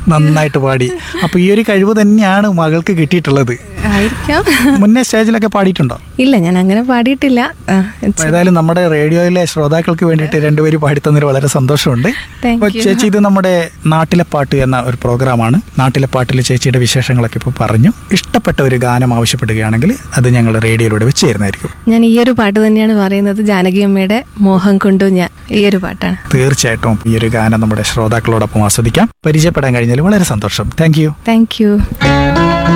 നന്നായിട്ട് പാടി അപ്പൊ ഈ ഒരു കഴിവ് തന്നെയാണ് മകൾക്ക് കിട്ടിയിട്ടുള്ളത് ആയിരിക്കാം മുന്നേ സ്റ്റേജിലൊക്കെ പാടിയിട്ടുണ്ടോ ഇല്ല ഞാൻ അങ്ങനെ പാടിയിട്ടില്ല ആ, അപ്പൊ ഏതായാലും നമ്മുടെ റേഡിയോയിലെ ശ്രോതാക്കൾക്ക് വേണ്ടിയിട്ട് രണ്ടുപേരും പാടിത്തന്നതിൽ വളരെ സന്തോഷമുണ്ട് Thank അപ്പൊ ചേച്ചി ഇത് നമ്മുടെ നാട്ടിലെ പാട്ട് എന്ന ഒരു പ്രോഗ്രാമാണ് നാട്ടിലെ പാട്ടിൽ ചേച്ചിയുടെ വിശേഷങ്ങളൊക്കെ ഇപ്പോൾ പറഞ്ഞു ഇഷ്ടപ്പെട്ട ഒരു ഗാനം ആവശ്യപ്പെടുകയാണെങ്കിൽ അത് ഞങ്ങൾ റേഡിയോയിലൂടെ വെച്ച് തരുന്നതായിരിക്കും ഞാൻ ഈ ഒരു പാട്ട് തന്നെയാണ് പറയുന്നത് ജാനകി അമ്മയുടെ മോഹം കൊണ്ടു ഞാൻ ഈ ഒരു പാട്ടാണ് തീർച്ചയായിട്ടും ഈ ഒരു ഗാനം നമ്മുടെ ശ്രോതാക്കളോടൊപ്പം ആസ്വദിക്കാം പരിചയപ്പെടാൻ കഴിഞ്ഞാൽ വളരെ സന്തോഷം താങ്ക് യു താങ്ക് യു